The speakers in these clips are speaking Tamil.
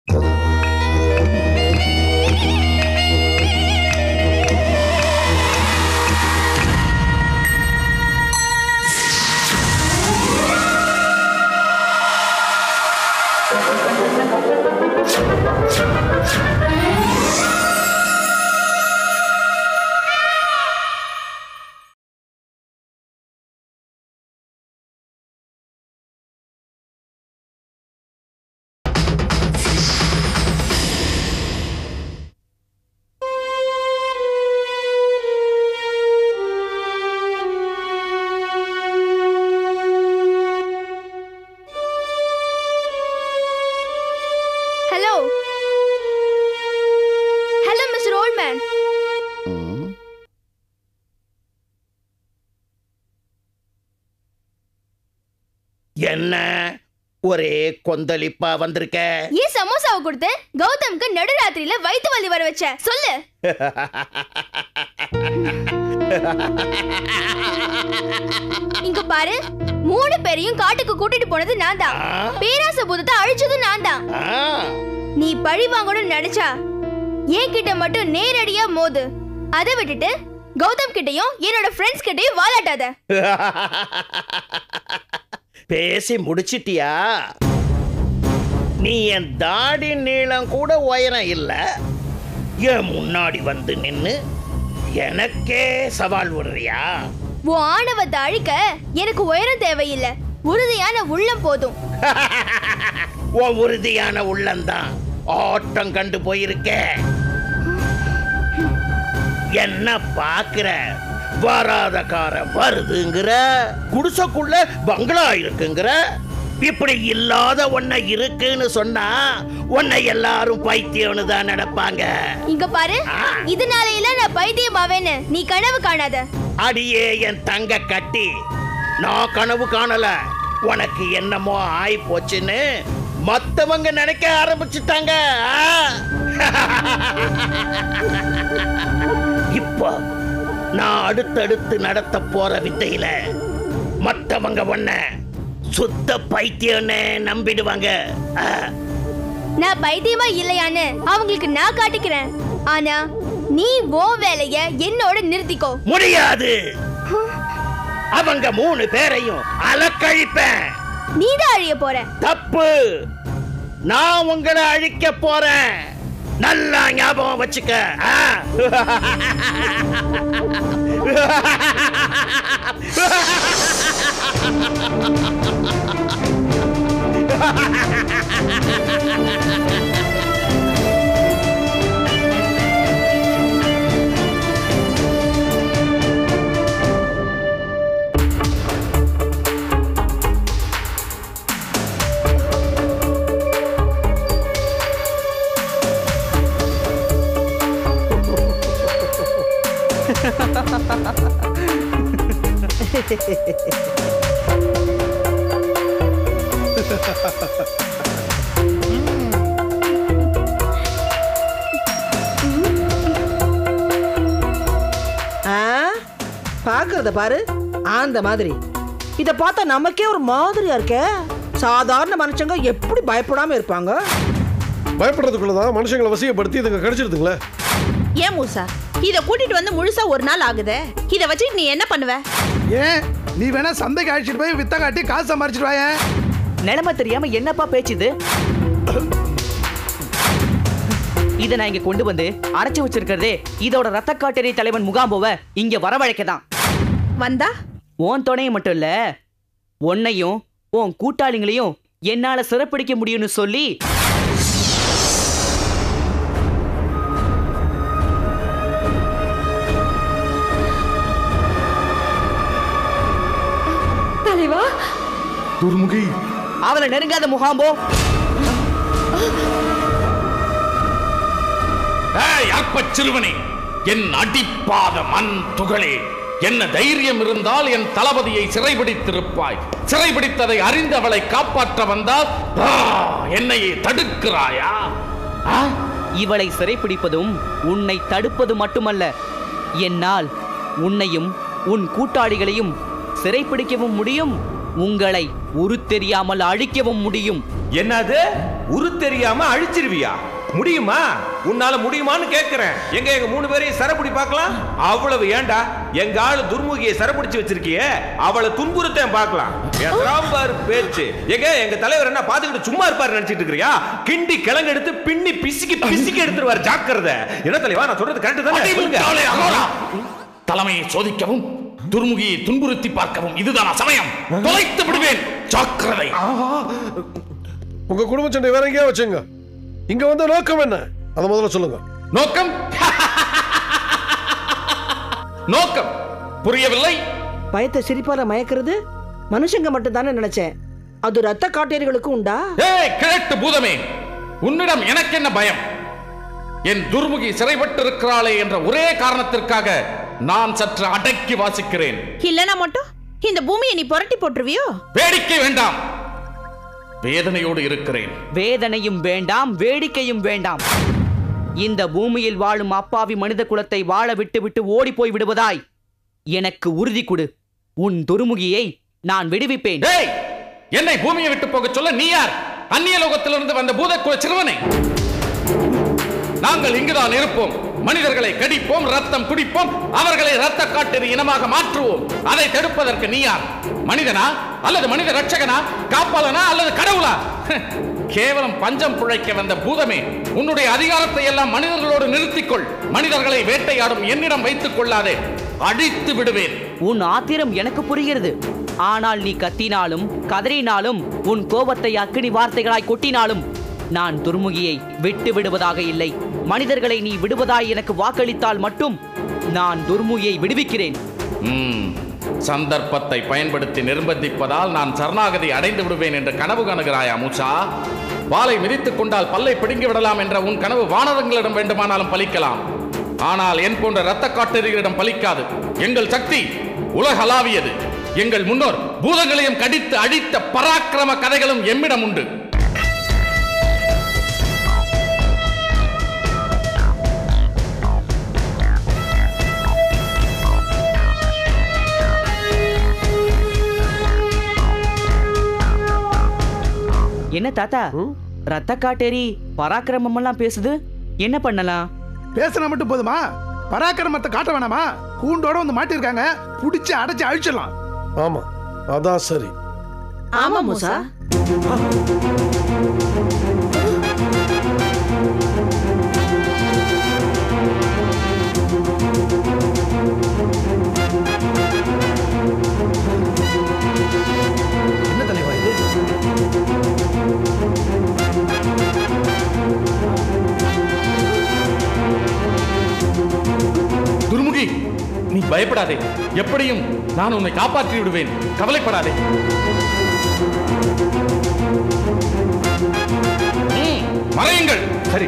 ஹலோ ஹலோ மிஸ்டர் ஓல்ட்மேன் என்ன ஒரே கொந்தளிப்பா வந்திருக்க ஏன் சமோசாவை கொடுத்து கௌதம்க்கு நடுராத்திரியில வயித்து வலி வர வச்ச சொல்லு இங்க பாரு மூணு பேரையும் காட்டுக்கு கூட்டிட்டு போனது நான் தான் ஆ? பேராச பூதத்தை அழிச்சதும் நான் தான் ஆ, நீ பழி வாங்கணும்னு நினைச்சா என்கிட்ட மட்டும் நேரடியா மோது அதை விட்டுட்டு கௌதம் கிட்டயும் என்னோட ஃப்ரெண்ட்ஸ் கிட்டயும் வாலாட்டாத பேசி முடிச்சிட்டியா நீ என் தாடி நீளம் கூட உயரம் இல்ல என் முன்னாடி வந்து நின்னு எனக்கே சவால் விடுறியா உன் ஆணவத்தை அழிக்க எனக்கு உயரம் தேவையில்லை உறுதியான உள்ளம் போதும் உன் உறுதியான உள்ளம்தான் ஆட்டம் கண்டு போயிருக்க என்ன பாக்குற வராத கார வருதுங்கிற குடிசைக்குள்ள பங்களா இருக்குங்கிற இப்படி இல்லாத ஒன்ன இருக்குன்னு சொன்னா உன்னை எல்லாரும் பைத்தியம்னு தான் நடப்பாங்க இங்க பாரு ஆ. இதனால இல்ல நான் பைத்தியமாவேன்னு நீ கனவு காணாத அடியே என் தங்க கட்டி நான் கனவு காணல உனக்கு என்னமோ ஆயி போச்சுன்னு மத்தவங்க நினைக்க ஆரம்பிச்சுட்டாங்க ஆ? இப்போ நான் அடுத்தடுத்து நடத்த போற வித்தையில மத்தவங்க ஒன்ன சுத்த பைத்தியம்னு நம்பிடுவாங்க ஆ. நான் பைத்தியமா இல்லையான்னு அவங்களுக்கு நான் காட்டிக்கிறேன் ஆனா நீ உன் வேலைய என்னோட நிறுத்திக்கோ முடியாது அவங்க மூணு பேரையும் அலக்கழிப்பேன் நீ தான் அழிய போற தப்பு நான் உங்களை அழிக்க போறேன் நல்லா ஞாபகம் வச்சுக்க ஆ? ஆ பாக்குறத பாரு அந்த மாதிரி இத பார்த்தா நமக்கே ஒரு மாதிரியா இருக்கே சாதாரண மனுஷங்க எப்படி பயப்படாம இருப்பாங்க பயப்படுறதுக்குள்ளதான் மனுஷங்களை வசியப்படுத்தி இதுங்க கிடைச்சிருதுங்களே ஏன் மூசா இத கூட்டிட்டு வந்து முழுசா ஒரு நாள் ஆகுதே இத வச்சு நீ என்ன பண்ணுவ ஏன் நீ வேணா சந்தைக்கு அழைச்சிட்டு போய் வித்த காட்டி காசு சம்பாரிச்சிட்டு வாயேன் நிலைமை தெரியாம என்னப்பா பேச்சுது இத நான் இங்க கொண்டு வந்து அடைச்சு வச்சிருக்கிறதே இதோட ரத்த காட்டேரி தலைவன் முகாம்போவ இங்க வரவழைக்க தான் வந்தா உன் துணையை மட்டும் இல்ல உன்னையும் உன் கூட்டாளிங்களையும் என்னால சிறப்பிடிக்க முடியும்னு சொல்லி தலைவா துர்முகி அவளை நெருங்காத முகாம்போ ஏய் அற்பச் சிறுவனே என் அடிப்பாத மண் துகளே என்ன தைரியம் இருந்தால் என் தளபதியை சிறைபிடித்திருப்பாய் சிறைபிடித்ததை அறிந்து அவளை காப்பாற்ற வந்தால் ஆ, என்னையே தடுக்கிறாயா ஆ? இவளை சிறைப்பிடிப்பதும் உன்னை தடுப்பது மட்டுமல்ல என்னால் உன்னையும் உன் கூட்டாளிகளையும் சிறைப்பிடிக்கவும் முடியும் உங்களை உரு தெரியாமல் அழிக்கவும் முடியும் என்னது உரு தெரியாம அழிச்சிருவியா முடியுமா உன்னால முடியுமான்னு கேக்குறேன் எங்க எங்க மூணு பேரையும் சரப்பிடி பார்க்கலாம் அவ்வளவு ஏன்டா எங்க ஆளு துர்முகியை சரப்பிடிச்சு வச்சிருக்கியே அவளை துன்புறுத்தேன் பார்க்கலாம் எத்தனாம் பாரு பேச்சு எங்க எங்க தலைவர் என்ன பாத்துக்கிட்டு சும்மா இருப்பாரு நினைச்சிட்டு இருக்கிறியா கிண்டி கிழங்கு எடுத்து பின்னி பிசிக்கி பிசிக்கி எடுத்துருவாரு ஜாக்கிரதை என்ன தலைவா நான் சொல்றது கரெக்ட் தானே சொல்லுங்க. அடிமுட்டாளே அகோரா! தலைமையை சோதிக்கவும் துர்முகியை துன்புறுத்தி பார்க்கவும் இதுதான் சமயம் தொலைத்து விடுவேன் ஜாக்கிரதை உங்க குடும்ப சண்டை வேற எங்கேயா வச்சுங்க இங்க வந்த நோக்கம் என்ன அதை முதல்ல சொல்லுங்க நோக்கம் நோக்கம் புரியவில்லை பயத்தை சிரிப்பால மயக்கிறது மனுஷங்க மட்டும் தானே நினைச்சேன் அது ரத்த காட்டேரிகளுக்கும் உண்டா ஏய் கிழட்டு பூதமே உன்னிடம் எனக்கு என்ன பயம் என் துர்முகி சிறைப்பட்டிருக்கிறாளே என்ற ஒரே காரணத்திற்காக நான் சற்று அடக்கி வாசிக்கிறேன் இல்லனா மட்டும் இந்த பூமியை நீ புரட்டி போட்டுருவியோ வேடிக்கை வேண்டாம் வேதனையோடு இருக்கிறேன் வேதனையும் வேண்டாம் வேடிக்கையும் வேண்டாம் இந்த பூமியில் வாழும் அப்பாவி மனித குலத்தை வாழ விட்டு விட்டு ஓடி போய் விடுவதாய் எனக்கு உறுதி கொடு உன் துருமுகியை நான் விடுவிப்பேன் டேய் என்னை பூமியை விட்டு போகச் சொல்ல நீ யார் அந்நிய லோகத்திலிருந்து வந்த பூதக்குல சிறுவனை நாங்கள் இங்குதான் இருப்போம் மனிதர்களை கடிப்போம் ரத்தம் குடிப்போம் அவர்களை ரத்த காட்டெறி இனமாக மாற்றுவோம் அதை தடுப்பதற்கு நீ யார் மனிதனா அல்லது மனித ரட்சகனா காப்பாளனா அல்லது கடவுளா கேவலம் பஞ்சம் புழைக்க வந்த பூதமே உன்னுடைய அதிகாரத்தை எல்லாம் மனிதர்களோடு நிறுத்திக்கொள் மனிதர்களை வேட்டையாடும் என்னிடம் வைத்துக் கொள்ளாதே அடித்து விடுவேன் உன் ஆத்திரம் எனக்கு புரிகிறது ஆனால் நீ கத்தினாலும் கதறினாலும் உன் கோபத்தை அக்கினி வார்த்தைகளாய் கொட்டினாலும் நான் துர்முகியை விட்டு விடுவதாக இல்லை மனிதர்களை நீ விடுவதாய் எனக்கு வாக்களித்தால் மட்டும் நான் துர்முகியை விடுவிக்கிறேன் ம், சந்தர்ப்பத்தை பயன்படுத்தி நிர்பந்திப்பதால் நான் சரணாகதி அடைந்து விடுவேன் என்று கனவு காணுகிறாயா மூசா வாளை மிதித்துக் கொண்டால் பல்லை பிடுங்கி விடலாம் என்ற உன் கனவு வானரங்களிடம் வேண்டுமானாலும் பலிக்கலாம் ஆனால் என் போன்ற இரத்த காட்டெறிகளிடம் பலிக்காது எங்கள் சக்தி உலகளாவியது எங்கள் முன்னோர் பூதங்களையும் கடித்து அடித்த பராக்கிரம கதைகளும் எம்மிடம் உண்டு என்ன தாத்தா ரத்த காட்டேரி பராக்கிரமம் எல்லாம் பேசுது என்ன பண்ணலாம் பேசினா மட்டும் போதுமா பராக்கிரமத்தை காட்ட வேணாமா கூண்டோட வந்து மாட்டிருக்காங்க புடிச்சு அடைச்சு அழிச்சிடலாம் ஆமா அதான் சரி ஆமா மூசா என்ன தலைவா இது துர்முகி நீ பயப்படாதே எப்படியும் நான் உன்னை காப்பாற்றி விடுவேன் கவலைப்படாதே ம், மறையுங்கள் சரி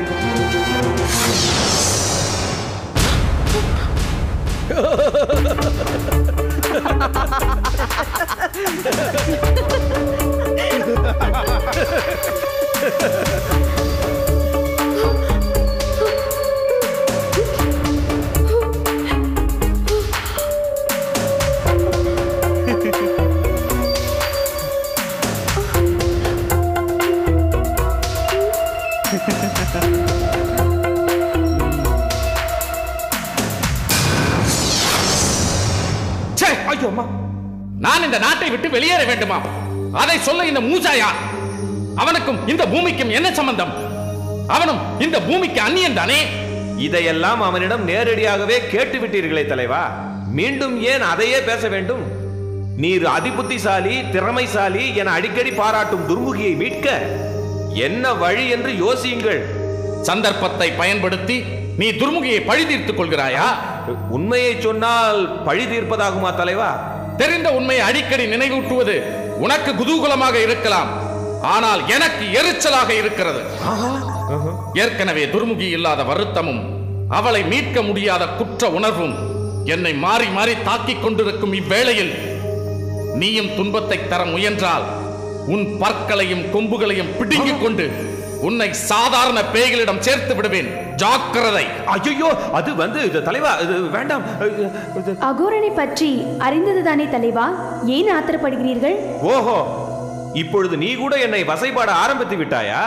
ச்சே, ஐயோ அம்மா. நான் இந்த நாட்டை விட்டு வெளியேற வேண்டுமா அதை சொல்ல இந்த மூசா யார் அவனுக்கும் இந்த பூமிக்கும் என்ன சம்பந்தம் அவனும் இந்த பூமிக்கு அந்நியன் தானே இதையெல்லாம் அவனிடம் நேரடியாகவே கேட்டு விட்டீர்களே தலைவா மீண்டும் ஏன் அதையே பேச வேண்டும் நீர் அதிபுத்திசாலி திறமைசாலி என அடிக்கடி பாராட்டும் துர்முகியை மீட்க என்ன வழி என்று யோசியுங்கள் சந்தர்ப்பத்தை பயன்படுத்தி நீ துர்முகியை பழி தீர்த்துக் கொள்கிறாயா உண்மையை சொன்னால் பழி தீர்ப்பதாகுமா தலைவா தெரிந்த உண்மையை அடிக்கடி நினைவூட்டுவது உனக்கு குதூகலமாக இருக்கலாம் ஆனால் எனக்கு எரிச்சலாக இருக்கிறது ஏற்கனவே துர்முகி இல்லாத வருத்தமும் அவளை மீட்க முடியாத குற்ற உணர்வும் என்னை மாறி மாறி தாக்கிக் கொண்டிருக்கும் இவ்வேளையில் நீயும் துன்பத்தை தர முயன்றால் உன் பற்களையும் கொம்புகளையும் பிடுங்கிக் கொண்டு உன்னை சாதாரண பேய்களிடம் சேர்த்து விடுவேன் ஜாக்கிரதை ஐயோ அது வந்து இது தலைவா இது வேண்டாம் அகோரனை பற்றி அறிந்ததுதானே தலைவா ஏன் ஆத்திரப்படுகிறீர்கள் ஓஹோ இப்பொழுது நீ கூட என்னை வசைபாட ஆரம்பித்து விட்டாயா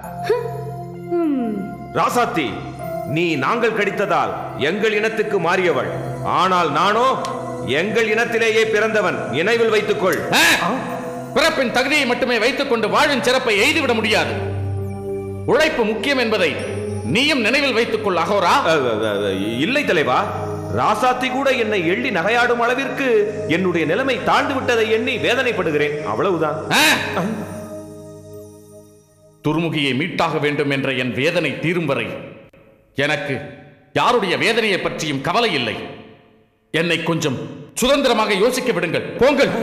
ராசாத்தி நீ நாங்கள் கடித்ததால் எங்கள் இனத்துக்கு மாறியவள் ஆனால் நானோ எங்கள் இனத்திலேயே பிறந்தவன் நினைவில் வைத்துக்கொள் ஆ! பிறப்பின் தகுதியை மட்டுமே வைத்துக் கொண்டு வாழும் சிறப்பை எய்துவிட முடியாது உழைப்பு முக்கியம் என்பதை நீயும் நினைவில் வைத்துக் கொள் அகோரா அ, அ, அ, இல்லை தலைவா ராசாத்தி கூட என்னை எள்ளி நகையாடும் அளவிற்கு என்னுடைய நிலைமை தாழ்ந்து விட்டதை எண்ணி வேதனைப்படுகிறேன் அவ்வளவுதான் ஆ! துர்முகியை மீட்டாக வேண்டும் என்ற என் வேதனை தீரும் வரை எனக்கு யாருடைய வேதனையை பற்றியும் கவலை இல்லை என்னை கொஞ்சம் சுதந்திரமாக யோசிக்க விடுங்கள் போங்கள்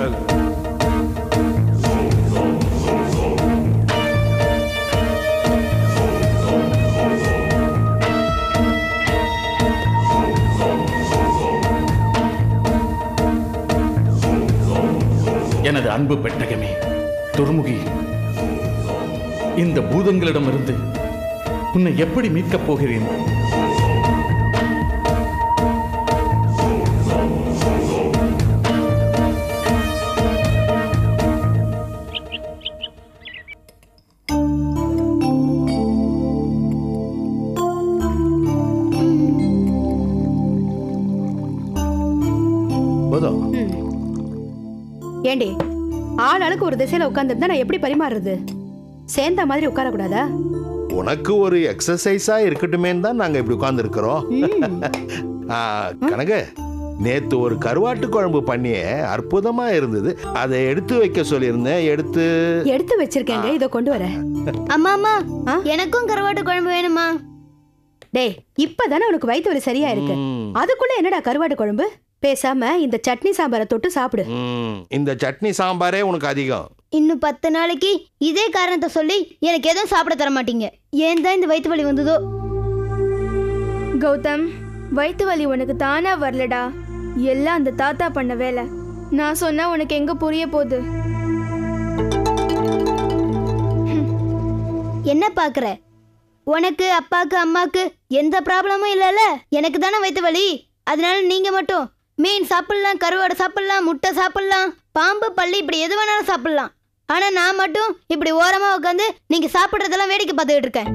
எனது அன்பு பெட்டகமே துர்முகி இந்த பூதங்களிடமிருந்து உன்னை எப்படி மீட்கப் போகிறேன் போதும் ஏண்டி ஆள் ஆளுக்கு ஒரு திசையில உட்காந்துருந்தா நான் எப்படி பரிமாறுறது சேர்ந்த மாதிரி உட்காரக்கூடாதா உனக்கு ஒரு எக்ஸசைஸா இருக்கட்டுமேன்னு தான் நாங்க இப்படி உட்கார்ந்து இருக்கிறோம் கனக நேத்து ஒரு கருவாட்டு குழம்பு பண்ணியே அற்புதமா இருந்தது அதை எடுத்து வைக்க சொல்லியிருந்தேன் எடுத்து எடுத்து வச்சிருக்கேங்க இதை கொண்டு வரேன் அம்மா அம்மா ஆ? எனக்கும் கருவாட்டு குழம்பு வேணுமா டேய் இப்பதானே உனக்கு வயித்து வலி சரியா இருக்கு ம், அதுக்குள்ள என்னடா கருவாடு குழம்பு பேசாம இந்த சட்னி சாம்பாரை தொட்டு சாப்பிடு ம், இந்த சட்னி சாம்பாரே உனக்கு அதிகம் இன்னும் பத்து நாளைக்கு இதே காரணத்தை சொல்லி எனக்கு எதுவும் சாப்பிட தர மாட்டீங்க ஏன் தான் இந்த வயிற்று வலி வந்ததோ கௌதம் வயிற்று வலி உனக்கு தானா வரலடா எல்லாம் அந்த தாத்தா பண்ண வேலை நான் சொன்னா உனக்கு எங்க புரிய போகுது என்ன பாக்குற உனக்கு அப்பாக்கு அம்மாக்கு எந்த ப்ராப்ளமும் இல்லைல்ல எனக்கு தானே வயிற்று வலி அதனால நீங்க மட்டும் மீன் சாப்பிடலாம் கருவாடு சாப்பிடலாம் முட்டை சாப்பிடலாம் பாம்பு பள்ளி இப்படி எது வேணாலும் சாப்பிடலாம் ஆனா நான் மட்டும் இப்படி ஓரமா உட்காந்து நீங்க சாப்பிடுறதெல்லாம் வேடிக்கை பார்த்துக்கிட்டு இருக்கேன்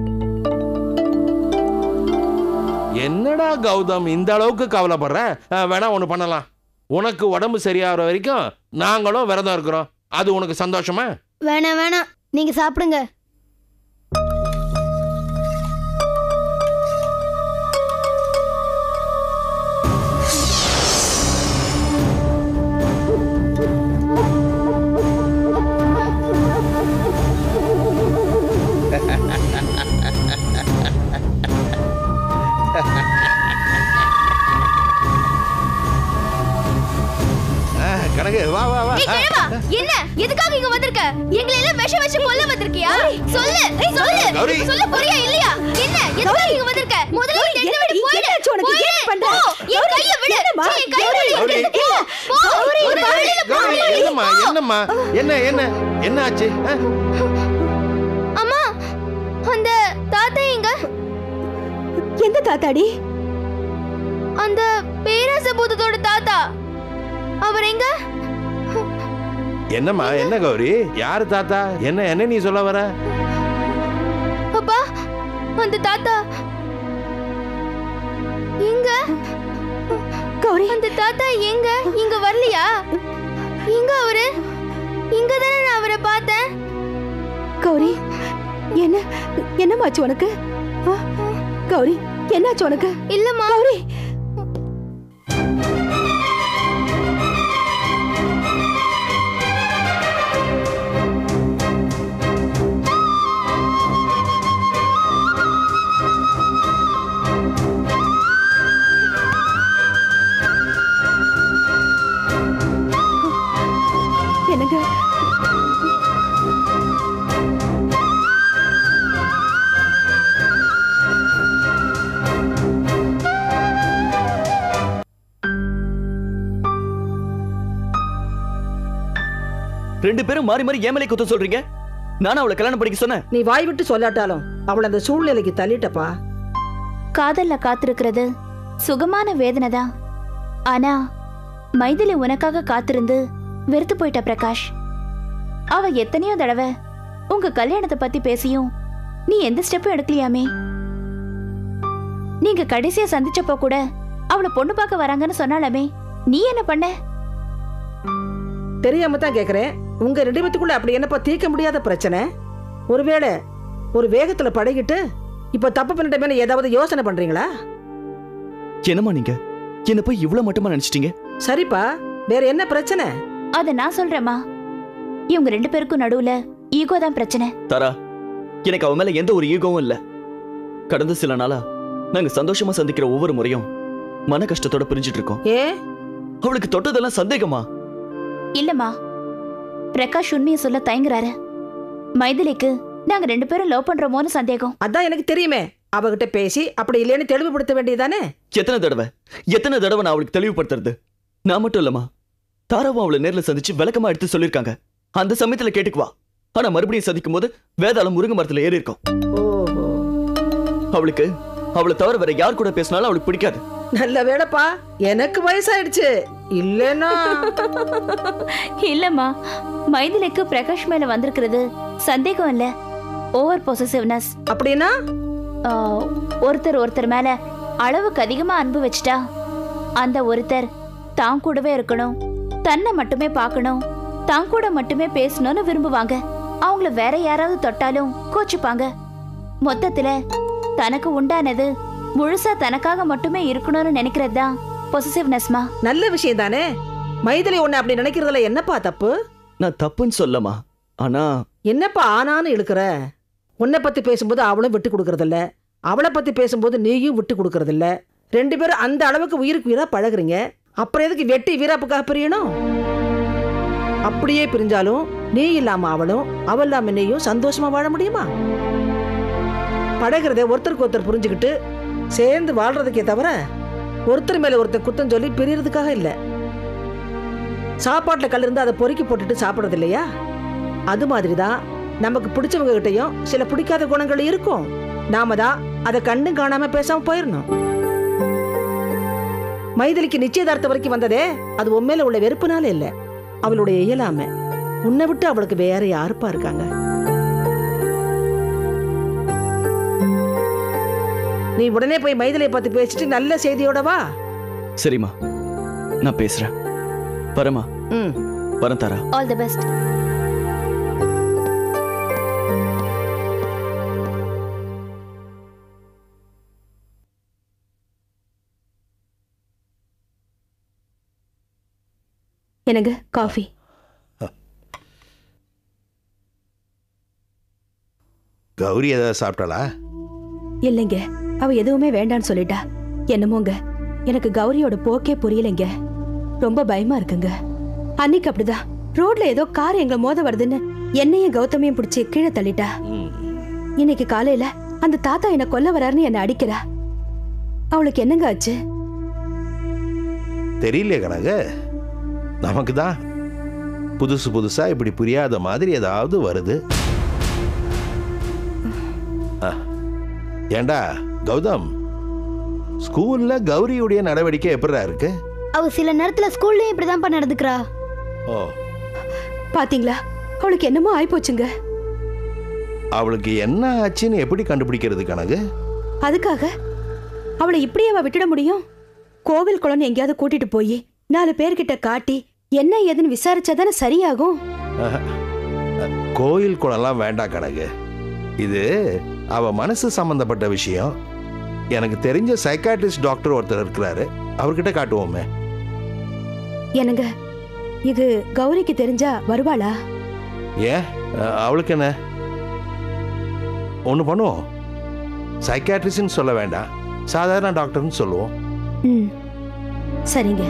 என்னடா கௌதம் இந்த அளவுக்கு கவலைப்படுற அஹ், வேணா ஒன்று பண்ணலாம் உனக்கு உடம்பு சரியாகிற வரைக்கும் நாங்களும் விரதம் இருக்கிறோம் அது உனக்கு சந்தோஷமா வேணாம் வேணாம் நீங்க சாப்பிடுங்க அஹ், கனகு வா வா வா ஏய் கிழவா என்ன எதுக்காக இங்க வந்திருக்க எங்களை எல்லாம் விஷம் வச்சு கொல்ல வந்திருக்கியா சொல்லு சொல்லு கௌரி. சொல்ல போறியா இல்லையா என்ன எதுக்காக இங்க வந்திருக்க முதல்ல இந்த இடத்தை விட்டு என்னடி, போயிடு என்னாச்சு உனக்கு? போயிடு. ஏன் பண்ற? போ, என் கௌரி, கையை விடு என்னம்மா? சீ, என் கையை விடு கௌரி. இங்கிருந்து போ போ ஒரு வழியில போ. கௌரி என்னம்மா என்னம்மா என்ன என்ன என்ன ஆச்சு அஹ்? அம்மா அந்த தாத்தா எங்க எந்த தாத்தாடி அந்த பேராச பூதத்தோட தாத்தா அவர் எங்க என்னம்மா என்ன கௌரி யாரு தாத்தா என்ன என்ன நீ சொல்ல வர அப்பா அந்த தாத்தா எங்க கௌரி அந்த தாத்தா எங்க இங்க வரலையா எங்க அவரு இங்க தானே நான் அவரை பார்த்தேன் கௌரி என்ன என்னமாச்சு உனக்கு ஆ? கௌரி என்னாச்சு உனக்கு இல்லம்மா கௌரி என்னங்க ரெண்டு பேரும் மாறி மாறி ஏமலை குத்த சொல்றீங்க நானும் அவளை கல்யாணம் படிக்க சொன்னேன் நீ வாய் விட்டு சொல்லாட்டாலும் அவளை அந்த சூழ்நிலைக்கு தள்ளிட்டப்பா காதல்ல காத்திருக்கிறது சுகமான வேதனை தான் ஆனா மைதிலி உனக்காக காத்திருந்து வெறுத்து போயிட்ட பிரகாஷ் அவ எத்தனையோ தடவை உங்க கல்யாணத்தை பத்தி பேசியும் நீ எந்த ஸ்டெப்பும் எடுக்கலையாமே நீங்க கடைசியா சந்திச்சப்போ கூட அவளை பொண்ணு பார்க்க வராங்கன்னு சொன்னாலாமே நீ என்ன பண்ண தெரியாம தான் கேக்குறேன் உங்க ரெண்டு பேத்துக்குள்ள அப்படி என்னப்பா தீர்க்க முடியாத பிரச்சனை ஒருவேளை ஒரு வேகத்துல பழகிட்டு இப்ப தப்பு பண்ணிட்டமே ஏதாவது யோசனை பண்றீங்களா என்னம்மா நீங்க என்ன போய் இவ்வளவு மட்டுமா நினைச்சிட்டீங்க சரிப்பா வேற என்ன பிரச்சனை அத நான் சொல்றேம்மா இவங்க ரெண்டு பேருக்கும் நடுவுல ஈகோ தான் பிரச்சனை தாரா எனக்கு அவன் மேல எந்த ஒரு ஈகோவும் இல்ல கடந்த சில நாளா நாங்க சந்தோஷமா சந்திக்கிற ஒவ்வொரு முறையும் மன கஷ்டத்தோட பிரிஞ்சிட்டு இருக்கோம் ஏ அவளுக்கு தொட்டதெல்லாம் சந்தேகமா இல்லம்மா பிரகாஷ் உண்மையை சொல்ல தயங்குறாரு மைதிலிக்கு நாங்க ரெண்டு பேரும் லவ் பண்றோமோன்னு சந்தேகம் அதான் எனக்கு தெரியுமே அவகிட்ட பேசி அப்படி இல்லைன்னு தெளிவுபடுத்த வேண்டியதானே எத்தனை தடவை எத்தனை தடவை நான் அவளுக்கு தெளிவுபடுத்துறது நான் மட்டும் இல்லம்மா தாராவும் அவளை நேர்ல சந்திச்சு விளக்கமா எடுத்து சொல்லிருக்காங்க அந்த சமயத்துல கேட்டுக்குவா ஆனா மறுபடியும் சந்திக்கும் போது வேதாளம் முருங்கை மரத்துல ஏறி இருக்கும் ஓஹோ அவளுக்கு அவளை தவிர வேற யார் கூட பேசினாலும் அவளுக்கு பிடிக்காது நல்ல வேலைப்பா எனக்கு வயசாயிடுச்சு இல்லைன்னா இல்லம்மா மைதிலிக்கு பிரகாஷ் மேல வந்திருக்கிறது சந்தேகம் இல்ல ஓவர் பொசசிவ்னஸ் அப்படின்னா ஒருத்தர் ஒருத்தர் மேல அளவுக்கு அதிகமா அன்பு வச்சுட்டா அந்த ஒருத்தர் தான் கூடவே இருக்கணும் தன்னை மட்டுமே பார்க்கணும் தான் கூட மட்டுமே பேசணும்னு விரும்புவாங்க அவங்கள வேற யாராவது தொட்டாலும் கோச்சுப்பாங்க மொத்தத்துல தனக்கு உண்டானது முழுசா தனக்காக மட்டுமே இருக்கணும்னு நினைக்கிறது தான் பொசசிவ்னஸ்மா நல்ல விஷயம் தானே மைதிலி உன்னை அப்படி நினைக்கிறதுல என்னப்பா தப்பு நான் தப்புன்னு சொல்லமா ஆனா என்னப்பா ஆனான்னு இழுக்கிற உன்னை பத்தி பேசும்போது அவளும் விட்டு கொடுக்கறதில்ல அவளை பத்தி பேசும்போது நீயும் விட்டு கொடுக்கறதில்ல ரெண்டு பேரும் அந்த அளவுக்கு உயிருக்கு உயிரா பழகுறீங்க அப்புறம் எதுக்கு வெட்டி வீராப்புக்காக பிரியணும் அப்படியே பிரிஞ்சாலும் நீ இல்லாம அவளும் அவள் இல்லாம நீயும் சந்தோஷமா வாழ முடியுமா பழகிறத ஒருத்தருக்கு ஒருத்தர் புரிஞ்சுக்கிட்டு சேர்ந்து வாழ்றதுக்கே தவிர ஒருத்தர் மேல ஒருத்தர் குத்தம் சொல்லி பிரியறதுக்காக இல்ல சாப்பாட்டுல கல் இருந்து அதை பொறுக்கி போட்டுட்டு சாப்பிடுறது இல்லையா அது மாதிரி தான் நமக்கு பிடிச்சவங்க கிட்டயும் சில பிடிக்காத குணங்கள் இருக்கும் நாம தான் அதை கண்டும் காணாம பேசாம போயிடணும் மைதிலிக்கு நிச்சயதார்த்தம் வரைக்கும் வந்ததே அது உண்மையில உள்ள வெறுப்புனால இல்ல அவளுடைய இயலாம உன்னை விட்டு அவளுக்கு வேற யாருப்பா இருக்காங்க நீ உடனே போய் மைதிலியை பார்த்து பேசிட்டு நல்ல செய்தியோட வா சரிம்மா நான் பேசுறேன் வரமா ம் வரேன் தாரா ஆல் தி பெஸ்ட் எனக்கு காஃபி கௌரி ஏதாவது சாப்பிட்டாளா இல்லைங்க அவ எதுவுமே வேண்டான்னு சொல்லிட்டா என்னமோங்க எனக்கு கௌரியோட போக்கே புரியலைங்க ரொம்ப பயமா இருக்குங்க அன்னைக்கு அப்படிதான் ரோட்ல ஏதோ கார் எங்க மோத வருதுன்னு என்னையும் கௌதமையும் பிடிச்சி கீழே தள்ளிட்டா இன்னைக்கு காலையில அந்த தாத்தா என்ன கொல்ல வராருன்னு என்ன அடிக்கிறா அவளுக்கு என்னங்க ஆச்சு தெரியலையே கணக்கு நமக்கு தான் புதுசு புதுசா இப்படி புரியாத மாதிரி ஏதாவது வருது ஆ, ஏண்டா கௌதம் ஸ்கூல்ல கௌரியுடைய நடவடிக்கை எப்படிடா இருக்கு அவ சில நேரத்துல ஸ்கூல்லயும் இப்படிதான்ப்பா நடந்துக்கிறா ஓ பாத்தீங்களா அவளுக்கு என்னமோ ஆயிப்போச்சுங்க அவளுக்கு என்ன ஆச்சுன்னு எப்படி கண்டுபிடிக்கிறது கணக்கு அதுக்காக அவளை இப்படியே அவ விட்டுட முடியும் கோவில் குளம்னு எங்கேயாவது கூட்டிட்டு போய் நாலு பேர்கிட்ட காட்டி என்ன ஏதுன்னு விசாரிச்சாதானே சரியாகும் ஆஹா. கோயில் குளம்லாம் வேண்டாம் கணக்கு இது அவ மனசு சம்பந்தப்பட்ட விஷயம் எனக்கு தெரிஞ்ச சைக்காட்ரிஸ்ட் டாக்டர் ஒருத்தர் இருக்கிறாரு அவர்கிட்ட காட்டுவோமே என்னங்க இது கௌரிக்கு தெரிஞ்சா வருவாளா ஏன் அஹ், அவளுக்கு என்ன ஒன்று பண்ணுவோம் சைக்காட்ரிஸ்ட்னு சொல்ல வேண்டாம் சாதாரண டாக்டர்னு சொல்லுவோம் ம் சரிங்க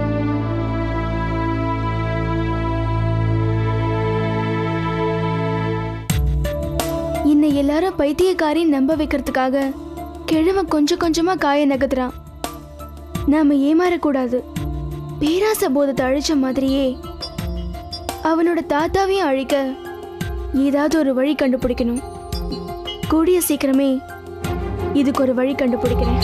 இன்னை எல்லாரும் பைத்தியக்காரி நம்ப வைக்கிறதுக்காக கிழவன் கொஞ்சம் கொஞ்சமா காய நகர்த்துறான் நாம ஏமாறக்கூடாது பேராச போதத்தை அழிச்ச மாதிரியே அவனோட தாத்தாவையும் அழிக்க ஏதாவது ஒரு வழி கண்டுபிடிக்கணும் கூடிய சீக்கிரமே இதுக்கு ஒரு வழி கண்டுபிடிக்கிறேன்